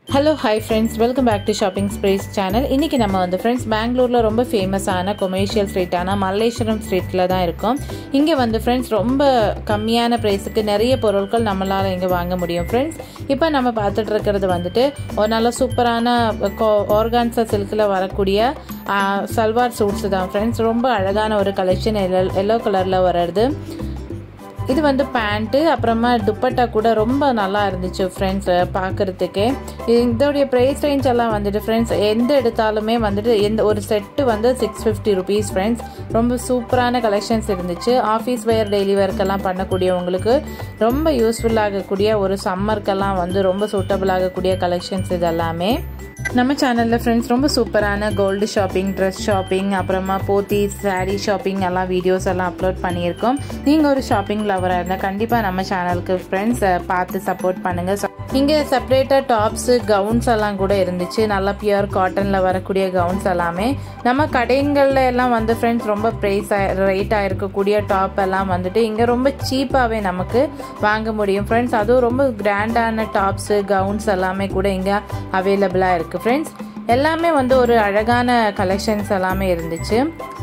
hello hi friends welcome back to shopping spree channel இன்றைக்கி நம்ம வந்து ஃப்ரெண்ட்ஸ் பெங்களூரில் ரொம்ப ஃபேமஸான கொமர்ஷியல் ஸ்ட்ரீட்டான மல்லேஸ்வரம் ஸ்ட்ரீட்டில் தான் இருக்கோம் இங்கே வந்து ஃப்ரெண்ட்ஸ் ரொம்ப கம்மியான ப்ரைஸுக்கு நிறைய பொருட்கள் நம்மளால் இங்கே வாங்க முடியும் ஃப்ரெண்ட்ஸ் இப்போ நம்ம பார்த்துட்டு இருக்கிறது வந்துட்டு ஒரு நல்ல சூப்பரான ஆர்கான்சா சில்கில் வரக்கூடிய சல்வார் சூட்ஸ் தான் ஃப்ரெண்ட்ஸ் ரொம்ப அழகான ஒரு கலெக்ஷன் எல்லோ எல்லோ கலரில் வர்றது இது வந்து பேண்ட்டு அப்புறமா துப்பட்டா கூட ரொம்ப நல்லா இருந்துச்சு ஃப்ரெண்ட்ஸ் பார்க்குறதுக்கே இதோடைய ப்ரைஸ் ரேஞ்ச் எல்லாம் வந்துட்டு ஃப்ரெண்ட்ஸ் எந்த எடுத்தாலுமே வந்துட்டு எந்த ஒரு செட்டு வந்து சிக்ஸ் ஃபிஃப்டி ருபீஸ் ஃப்ரெண்ட்ஸ் ரொம்ப சூப்பரான கலெக்ஷன்ஸ் இருந்துச்சு ஆஃபீஸ் வேர் டெய்லி ஒர்க்கெல்லாம் பண்ணக்கூடியவங்களுக்கு ரொம்ப யூஸ்ஃபுல் ஆகக்கூடிய ஒரு சம்மருக்கெல்லாம் வந்து ரொம்ப சூட்டபிள் ஆகக்கூடிய கலெக்ஷன்ஸ் இது எல்லாமே நம்ம சேனலில் ஃப்ரெண்ட்ஸ் ரொம்ப சூப்பரான கோல்டு ஷாப்பிங் ட்ரெஸ் ஷாப்பிங் அப்புறமா போத்தி சாரீ ஷாப்பிங் எல்லாம் வீடியோஸ் எல்லாம் அப்லோட் பண்ணியிருக்கோம் நீங்கள் ஒரு ஷாப்பிங் லவராக இருந்தால் கண்டிப்பாக நம்ம சேனலுக்கு ஃப்ரெண்ட்ஸ் பார்த்து சப்போர்ட் பண்ணுங்கள் இங்கே செப்பரேட்டாக டாப்ஸு கவுன்ஸ் எல்லாம் கூட இருந்துச்சு நல்லா பியூர் காட்டனில் வரக்கூடிய கவுன்ஸ் எல்லாமே நம்ம கடைங்களில் எல்லாம் வந்து ஃப்ரெண்ட்ஸ் ரொம்ப ப்ரைஸ் ரேட்டாக இருக்கக்கூடிய டாப் எல்லாம் வந்துட்டு இங்கே ரொம்ப சீப்பாகவே நமக்கு வாங்க முடியும் ஃப்ரெண்ட்ஸ் அதுவும் ரொம்ப கிராண்டான டாப்ஸு கவுன்ஸ் எல்லாமே கூட இங்கே அவைலபிளாக இருக்குது ஃப்ரெண்ட்ஸ் எல்லாமே வந்து ஒரு அழகான கலெக்ஷன்ஸ் எல்லாமே இருந்துச்சு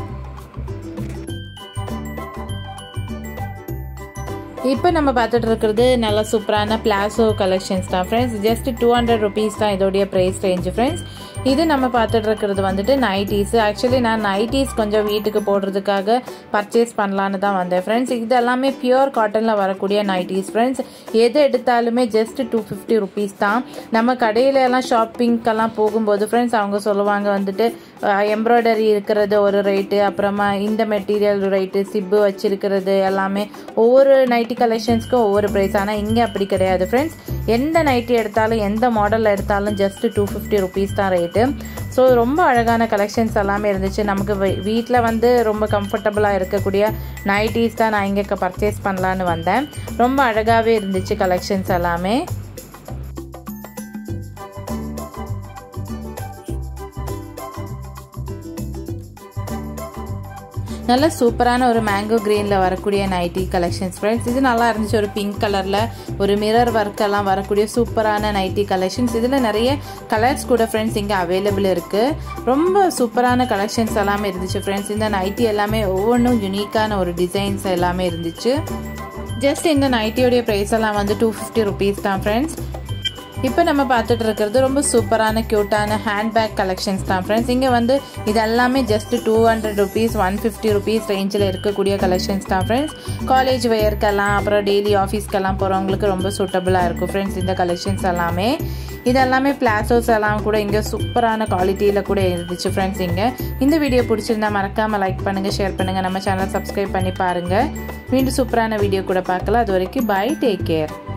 இப்போ நம்ம பார்த்துட்டு இருக்கிறது நல்ல சூப்பரான பிளாசோ கலெக்ஷன்ஸ் தான் friends just two hundred rupees தான் இதோடைய ப்ரைஸ் ரேஞ்சு ஃப்ரெண்ட்ஸ் இது நம்ம பார்த்துட்டு இருக்கிறது வந்துட்டு நைட்டிஸ் ஆக்சுவலி நான் நைட்டிஸ் கொஞ்சம் வீட்டுக்கு போடுறதுக்காக பர்ச்சேஸ் பண்ணலான்னு தான் வந்தேன் ஃப்ரெண்ட்ஸ் இது எல்லாமே பியூர் காட்டனில் வரக்கூடிய நைட்டிஸ் ஃப்ரெண்ட்ஸ் எது எடுத்தாலுமே ஜஸ்ட் டூ ஃபிஃப்டி ருபீஸ் தான் நம்ம கடையில எல்லாம் ஷாப்பிங்க்கெல்லாம் போகும்போது ஃப்ரெண்ட்ஸ் அவங்க சொல்லுவாங்க வந்துட்டு எம்ப்ராய்டரி இருக்கிறது ஒரு ரேட்டு அப்புறமா இந்த மெட்டீரியல் ரேட்டு சிப்பு வச்சிருக்கிறது எல்லாமே ஒவ்வொரு நைட்டி கலெக்ஷன்ஸ்க்கும் ஒவ்வொரு ப்ரைஸ் ஆனால் இங்கே அப்படி கிடையாது ஃப்ரெண்ட்ஸ் எந்த நைட்டி எடுத்தாலும் எந்த மாடல் எடுத்தாலும் ஜஸ்ட் டூ ஃபிஃப்டி ருபீஸ் தான் ரேட்டு ஸோ ரொம்ப அழகான கலெக்ஷன்ஸ் எல்லாமே இருந்துச்சு நமக்கு வீட்டில் வந்து ரொம்ப கம்ஃபர்டபுளாக இருக்கக்கூடிய நைட்டிஸ் தான் நான் இங்கே பர்ச்சேஸ் பண்ணலான்னு வந்தேன் ரொம்ப அழகாகவே இருந்துச்சு கலெக்ஷன்ஸ் எல்லாமே நல்ல சூப்பரான ஒரு மேங்கோ க்ரீனில் வரக்கூடிய நைட்டி கலெக்ஷன்ஸ் ஃப்ரெண்ட்ஸ் இது நல்லா இருந்துச்சு ஒரு பிங்க் கலரில் ஒரு மிரர் ஒர்க்கெல்லாம் வரக்கூடிய சூப்பரான நைட்டி கலெக்ஷன்ஸ் இதில் நிறைய கலர்ஸ் கூட ஃப்ரெண்ட்ஸ் இங்கே அவைலபிள் இருக்குது ரொம்ப சூப்பரான கலெக்ஷன்ஸ் எல்லாமே இருந்துச்சு ஃப்ரெண்ட்ஸ் இந்த நைட்டி எல்லாமே ஒவ்வொன்றும் யுனிக்கான ஒரு டிசைன்ஸ் எல்லாமே இருந்துச்சு ஜஸ்ட் இந்த நைட்டியோடைய ப்ரைஸ் எல்லாம் வந்து டூ ஃபிஃப்டி ருபீஸ் தான் ஃப்ரெண்ட்ஸ் இப்போ நம்ம பார்த்துட்டு இருக்கிறது ரொம்ப சூப்பரான க்யூட்டான ஹேண்ட்பேக் கலெக்ஷன்ஸ் தான் ஃப்ரெண்ட்ஸ் இங்கே வந்து இது எல்லாமே just two hundred rupees one fifty rupees ரேஞ்சில் இருக்கக்கூடிய கலெக்ஷன்ஸ் தான் ஃப்ரெண்ட்ஸ் காலேஜ் வேர்க்கெல்லாம் அப்புறம் டெய்லி ஆஃபீஸ்க்கெல்லாம் போகிறவங்களுக்கு ரொம்ப சூட்டபுளாக இருக்கும் ஃப்ரெண்ட்ஸ் இந்த கலெக்ஷன்ஸ் எல்லாமே இதெல்லாமே பிளாசோஸ் எல்லாம் கூட இங்கே சூப்பரான குவாலிட்டியில் கூட இருந்துச்சு ஃப்ரெண்ட்ஸ் இங்கே இந்த வீடியோ பிடிச்சிருந்தா மறக்காமல் லைக் பண்ணுங்கள் ஷேர் பண்ணுங்கள் நம்ம சேனல் சப்ஸ்கிரைப் பண்ணி பாருங்கள் மீண்டும் சூப்பரான வீடியோ கூட பார்க்கலாம் அது வரைக்கும் பாய் டேக் கேர்